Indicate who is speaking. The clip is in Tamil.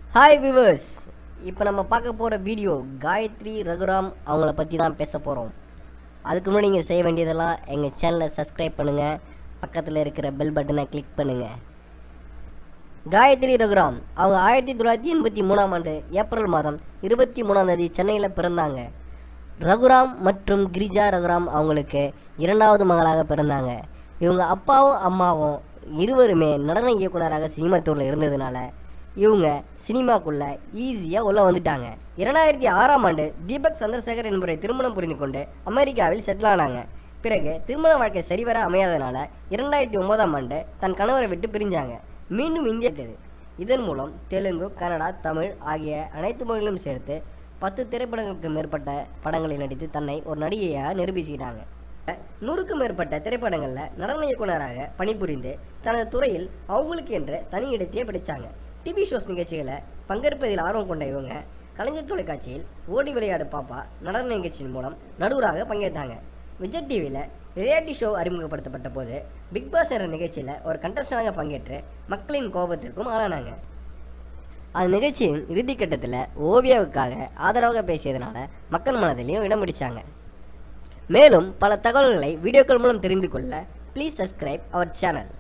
Speaker 1: ஹாய் விவர்ஸ் இப்போ நம்ம பார்க்க போகிற வீடியோ காயத்ரி ரகுராம் அவங்கள பற்றி தான் பேச போகிறோம் அதுக்கு முன்னாடி நீங்கள் செய்ய வேண்டியதெல்லாம் எங்கள் சேனலை சப்ஸ்கிரைப் பண்ணுங்கள் பக்கத்தில் இருக்கிற பெல் பட்டனை கிளிக் பண்ணுங்கள் காயத்ரி ரகுராம் அவங்க ஆயிரத்தி தொள்ளாயிரத்தி எண்பத்தி மூணாம் ஆண்டு ஏப்ரல் மாதம் இருபத்தி மூணாம் தேதி சென்னையில் பிறந்தாங்க ரகுராம் மற்றும் கிரிஜா ரகுராம் அவங்களுக்கு இரண்டாவது மகளாக பிறந்தாங்க இவங்க அப்பாவும் அம்மாவும் இருவருமே நடன இயக்குனராக சினிமாத்தூரில் இருந்ததுனால இவங்க சினிமாக்குள்ள ஈஸியாக உள்ள வந்துட்டாங்க இரண்டாயிரத்தி ஆறாம் ஆண்டு தீபக் சந்திரசேகர் என்பவரை திருமணம் புரிந்து கொண்டு அமெரிக்காவில் செட்டில் ஆனாங்க பிறகு திருமண வாழ்க்கை சரிவர அமையாதனால இரண்டாயிரத்தி ஒன்பதாம் ஆண்டு தன் கணவரை விட்டு பிரிஞ்சாங்க மீண்டும் இந்தியா வந்தது. இதன் மூலம் தெலுங்கு கன்னடா தமிழ் ஆகிய அனைத்து மொழிகளும் சேர்த்து பத்து திரைப்படங்களுக்கு மேற்பட்ட படங்களில் நடித்து தன்னை ஒரு நடிகையாக நிரூபிச்சுக்கிட்டாங்க நூறுக்கும் மேற்பட்ட திரைப்படங்களில் நடன இயக்குனராக பணிபுரிந்து தனது துறையில் அவங்களுக்கு என்று தனி இடத்தையே பிடிச்சாங்க டிவி ஷோஸ் நிகழ்ச்சிகளை பங்கேற்பதில் ஆர்வம் கொண்ட இவங்க கலைஞர் தொலைக்காட்சியில் ஓடி விளையாடு பாப்பா நடன நிகழ்ச்சியின் மூலம் நடுவராக பங்கேற்றாங்க விஜய் டிவியில் ரியாலிட்டி ஷோ அறிமுகப்படுத்தப்பட்ட போது பிக் பாஸ் என்ற நிகழ்ச்சியில் ஒரு கண்டஸ்டனாக பங்கேற்று மக்களின் கோபத்திற்கும் ஆளானாங்க அந்த நிகழ்ச்சியின் இறுதிக்கட்டத்தில் ஓவியாவுக்காக ஆதரவாக பேசியதனால மக்கள் மனதிலையும் இடம் பிடிச்சாங்க மேலும் பல தகவல்களை வீடியோக்கள் மூலம் தெரிந்து கொள்ள ப்ளீஸ் சப்ஸ்கிரைப் அவர் சேனல்